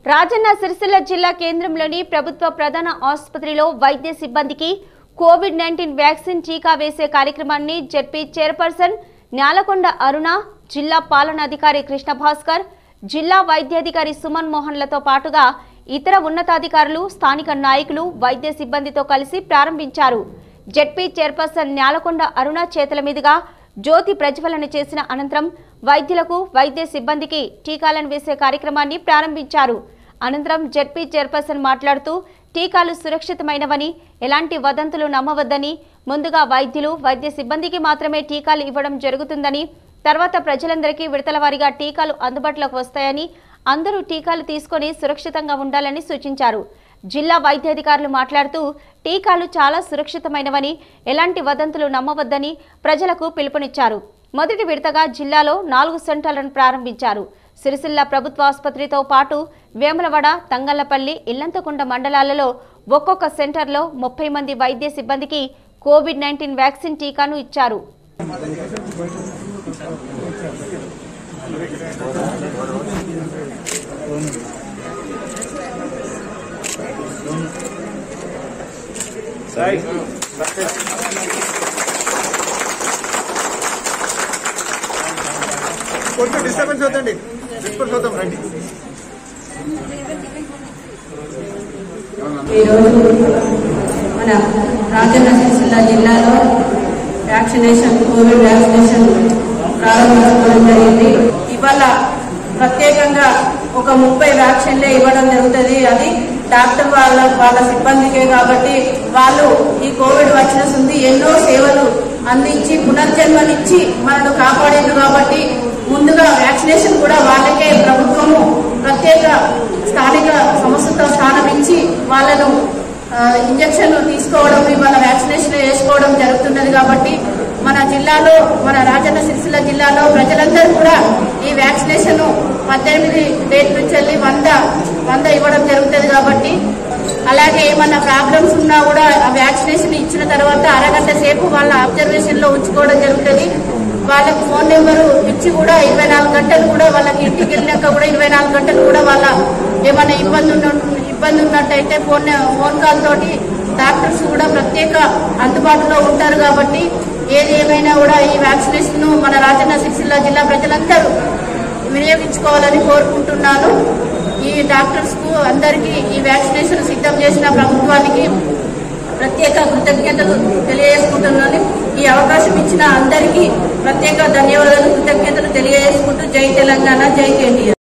రాజన్న సిరిసిల్ల జిల్లా కేంద్రంలోని ప్రభుత్వ ప్రధాన ఆసుపత్రిలో వైద్య సిబ్బందికి కోవిడ్ నైన్టీన్ వ్యాక్సిన్ టీకా వేసే కార్యక్రమాన్ని జెడ్పీ చైర్పర్సన్ న్యాలకొండ అరుణ జిల్లా పాలనాధికారి కృష్ణ భాస్కర్ జిల్లా వైద్యాధికారి సుమన్ మోహన్లతో పాటుగా ఇతర ఉన్నతాధికారులు స్థానిక నాయకులు వైద్య సిబ్బందితో కలిసి ప్రారంభించారు జెడ్పీ చైర్పర్సన్ న్యాలకొండ అరుణ చేతుల మీదుగా జ్యోతి ప్రజ్వలన చేసిన అనంతరం వైద్యులకు వైద్య సిబ్బందికి టీకాలను వేసే కార్యక్రమాన్ని ప్రారంభించారు అనంతరం జెడ్పీ చైర్పర్సన్ మాట్లాడుతూ టీకాలు సురక్షితమైనవని ఎలాంటి వదంతులు నమ్మవద్దని ముందుగా వైద్యులు వైద్య సిబ్బందికి మాత్రమే టీకాలు ఇవ్వడం జరుగుతుందని తర్వాత ప్రజలందరికీ విడతల వారీగా టీకాలు అందుబాటులోకి వస్తాయని అందరూ టీకాలు తీసుకొని సురక్షితంగా ఉండాలని సూచించారు జిల్లా వైద్యాధికారులు మాట్లాడుతూ టీకాలు చాలా సురక్షితమైనవని ఎలాంటి వదంతులు నమ్మవద్దని ప్రజలకు పిలుపునిచ్చారు మొదటి విడతగా జిల్లాలో నాలుగు సెంటర్లను ప్రారంభించారు సిరిసిల్ల ప్రభుత్వ ఆసుపత్రితో పాటు వేములవాడ తంగళ్లపల్లి ఇల్లంతకుంట మండలాలలో ఒక్కొక్క సెంటర్లో ముప్పై మంది వైద్య సిబ్బందికి కోవిడ్ నైన్టీన్ వ్యాక్సిన్ టీకాను ఇచ్చారు సాయి కొంచెం డిస్టర్బెన్స్ అవుతండి డిస్టర్బెన్స్ అవుతాం రండి ఈరోజు మన రాజన్న సిరిసిల్ల జిల్లాలో వ్యాక్సినేషన్ కోవిడ్ వ్యాక్సినేషన్ ప్రారంభించుకోవడం జరిగింది ఇవాళ ప్రత్యేకంగా ఒక ముప్పై వ్యాక్సిన్లే ఇవ్వడం జరుగుతుంది అది డాక్టర్ వాళ్ళ వాళ్ళ సిబ్బందికే కాబట్టి వాళ్ళు ఈ కోవిడ్ వచ్చిన ఉంది ఎన్నో సేవలు అందించి పునర్జన్మనిచ్చి మనను కాపాడేది కాబట్టి ముందుగా వ్యాక్సినేషన్ కూడా వాళ్ళకే ప్రభుత్వము ప్రత్యేక స్థానిక సంస్థతో స్థానం ఇచ్చి వాళ్ళను ఆ, ఇంజక్షన్ తీసుకోవడం ఇవాళ వ్యాక్సినేషన్ వేసుకోవడం జరుగుతున్నది కాబట్టి మన జిల్లాలో మన రాజన్న సిరిసిల్ల జిల్లాలో ప్రజలందరూ కూడా ఈ వ్యాక్సినేషన్ పద్దెనిమిది డేట్ నుంచి వెళ్ళి వంద వంద ఇవ్వడం జరుగుతుంది కాబట్టి అలాగే ఏమన్నా ప్రాబ్లమ్స్ ఉన్నా కూడా ఆ వ్యాక్సినేషన్ ఇచ్చిన తర్వాత అరగంట సేపు వాళ్ళ అబ్జర్వేషన్ లో ఉంచుకోవడం జరుగుతుంది వాళ్ళకి ఫోన్ నెంబరు ఇచ్చి కూడా ఇరవై నాలుగు గంటలు కూడా వాళ్ళకి ఇంటికి వెళ్ళినాక కూడా ఇరవై నాలుగు గంటలు కూడా వాళ్ళ ఏమైనా ఇబ్బంది ఉన్న ఇబ్బంది ఉన్నట్టయితే ఫోన్ ఫోన్ కాల్ తోటి డాక్టర్స్ కూడా ప్రత్యేక అందుబాటులో ఉంటారు కాబట్టి ఏది ఏమైనా కూడా ఈ వ్యాక్సినేషన్ మన రాజన్న సిరిసిల్ల జిల్లా ప్రజలందరూ వినియోగించుకోవాలని కోరుకుంటున్నాను ఈ డాక్టర్స్ కు అందరికీ ఈ వ్యాక్సినేషన్ సిద్ధం చేసిన ప్రభుత్వానికి ప్రత్యేక కృతజ్ఞతలు తెలియజేసుకుంటున్నాను ఈ అవకాశం ఇచ్చిన అందరికీ ప్రత్యేక ధన్యవాదాలు కృతజ్ఞతలు తెలియజేసుకుంటూ జై తెలంగాణ జై కేటీఆర్